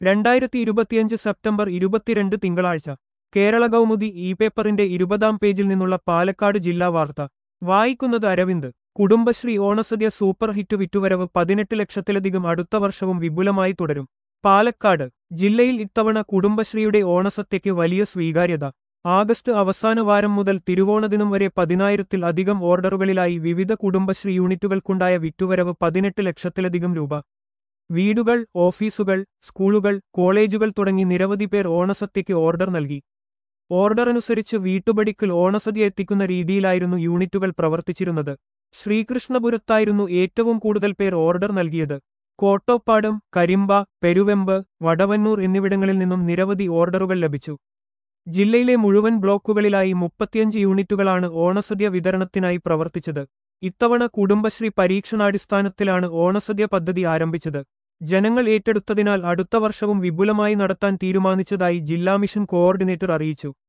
രണ്ടായിരത്തി ഇരുപത്തിയഞ്ച് സെപ്റ്റംബർ ഇരുപത്തിരണ്ട് തിങ്കളാഴ്ച കേരള കൗമുദി ഇ പേപ്പറിന്റെ ഇരുപതാം പേജിൽ നിന്നുള്ള പാലക്കാട് ജില്ലാ വാർത്ത വായിക്കുന്നത് അരവിന്ദ് കുടുംബശ്രീ ഓണസദ്യ സൂപ്പർ ഹിറ്റ് വിറ്റുവരവ് പതിനെട്ട് ലക്ഷത്തിലധികം അടുത്ത വർഷവും വിപുലമായി തുടരും പാലക്കാട് ജില്ലയിൽ ഇത്തവണ കുടുംബശ്രീയുടെ ഓണസദ്യയ്ക്ക് വലിയ സ്വീകാര്യത ആഗസ്റ്റ് അവസാന വാരം മുതൽ തിരുവോണദിനം വരെ പതിനായിരത്തിൽ അധികം ഓർഡറുകളിലായി വിവിധ കുടുംബശ്രീ യൂണിറ്റുകൾക്കുണ്ടായ വിറ്റുവരവ് പതിനെട്ട് ലക്ഷത്തിലധികം രൂപ വീടുകൾ ഓഫീസുകൾ സ്കൂളുകൾ കോളേജുകൾ തുടങ്ങി നിരവധി പേർ ഓണസദ്യയ്ക്ക് ഓർഡർ നൽകി ഓർഡർ അനുസരിച്ച് വീട്ടുപടിക്കൽ ഓണസദ്യ എത്തിക്കുന്ന രീതിയിലായിരുന്നു യൂണിറ്റുകൾ പ്രവർത്തിച്ചിരുന്നത് ശ്രീകൃഷ്ണപുരത്തായിരുന്നു ഏറ്റവും കൂടുതൽ പേർ ഓർഡർ നൽകിയത് കോട്ടോപ്പാടം കരിമ്പ പെരുവെമ്പ് വടവന്നൂർ എന്നിവിടങ്ങളിൽ നിന്നും നിരവധി ഓർഡറുകൾ ലഭിച്ചു ജില്ലയിലെ മുഴുവൻ ബ്ലോക്കുകളിലായി മുപ്പത്തിയഞ്ച് യൂണിറ്റുകളാണ് ഓണസദ്യ വിതരണത്തിനായി പ്രവർത്തിച്ചത് ഇത്തവണ കുടുംബശ്രീ പരീക്ഷണാടിസ്ഥാനത്തിലാണ് ഓണസദ്യ പദ്ധതി ആരംഭിച്ചത് ജനങ്ങൾ ഏറ്റെടുത്തതിനാൽ അടുത്ത വർഷവും വിപുലമായി നടത്താൻ തീരുമാനിച്ചതായി ജില്ലാ മിഷൻ കോർഡിനേറ്റർ അറിയിച്ചു